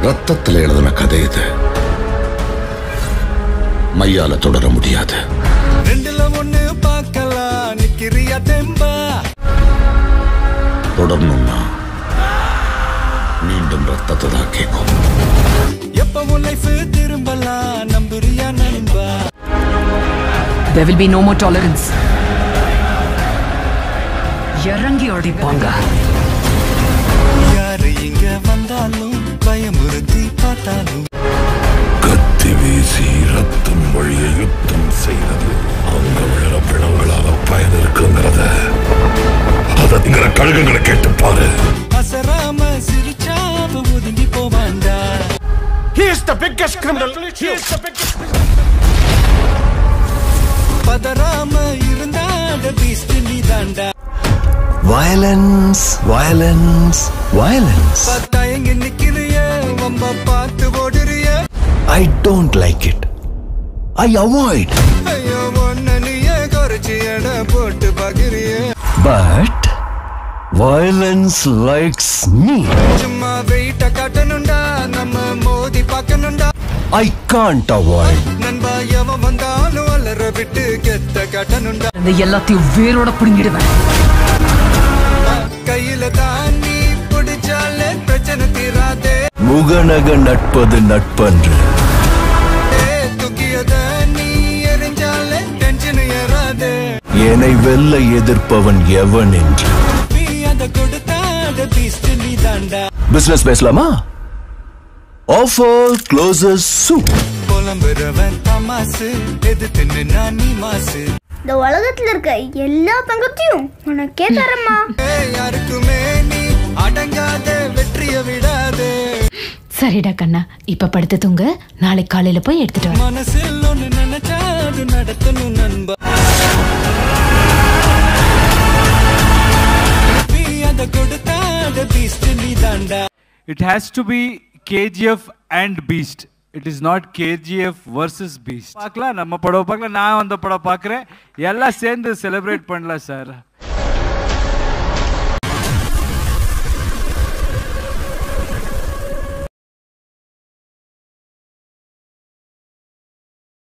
ரத்தத்தில் எழுதின கதை இது மையால தொடர முடியாது ரெண்டுல ஒண்ணு பார்க்கலாம் நிக்கிறியா தெம்பா தொடரணும்னா மீண்டும் ரத்தத்தை தான் கேட்கும் எப்பவும் லைஃப் திரும்பலாம் நம்புறியா நண்பா There will be no more tolerance. இறங்கி அடிப்பாங்க யாரு இங்க வந்தாலும் பயமுறுத்தி பார்த்தாலும் கத்தி வீசி ரத்தம் வழிய யுத்தம் செய்தது அவங்க விழற பிளவுகளால பயன் இருக்குங்கிறத அதங்கிற கழுகுங்களை கேட்டு பாரு அசராம சிரிச்சாம ஒதுங்கி போவாண்டா பதறாம இருந்தாட பீஸ்ட் நீ தாண்டா Violence, violence, violence. பார்த்தா எங்க நிக்கிறிய வம்ப பார்த்து ஓடுறிய I don't like it. I avoid. ஐயோ ஒன்ன நீயே குறைச்சி எடை போட்டு பாக்குறிய But violence likes me. சும்மா வெயிட்ட காட்டணும்டா நம்ம மோதி பார்க்கணும்டா I can't avoid. நண்பா எவன் வந்தாலும் அலற விட்டு கெத்த காட்டணும்டா இந்த எல்லாத்தையும் வேரோட பிடுங்கிடுவேன் கையில தான் நீ பிடிச்சாலே பிரச்சனை தீராதே முகநக நட்பது நட்பன்று தூக்கியத நீ எரிஞ்சாலே டென்ஷன் ஏறாதே என்னை வெல்ல எதிர்ப்பவன் எவன் என்று நீ அத கொடுத்தாத பீஸ்ட் நீ தாண்டா பிசினஸ் பேசலாமா ஆஃபர் க்ளோசஸ் சூப் புலம்புறவன் தமாசு எது தின்னு நீ மாசு இந்த உலகத்துல இருக்க எல்லா தங்கத்தையும் உனக்கே தரமா ஏய், யாருக்குமே நீ அடங்காத வெற்றிய விடாதே சரிடா கண்ணா இப்ப படுத்து தூங்க நாளைக்கு காலையில போய் எடுத்துட்டு வரேன் மனசில் ஒண்ணு நினைச்சா அது நடத்தணும் நண்பா நீ அத கொடுத்தாத பீஸ்ட் நீ தாண்டா It has to be KGF and Beast. It is not KGF versus Beast. பார்க்கலாம் நம்ம படம் பார்க்கலாம் நான் அந்த படம் பார்க்குறேன் எல்லாம் சேர்ந்து செலிப்ரேட் பண்ணலாம் சார்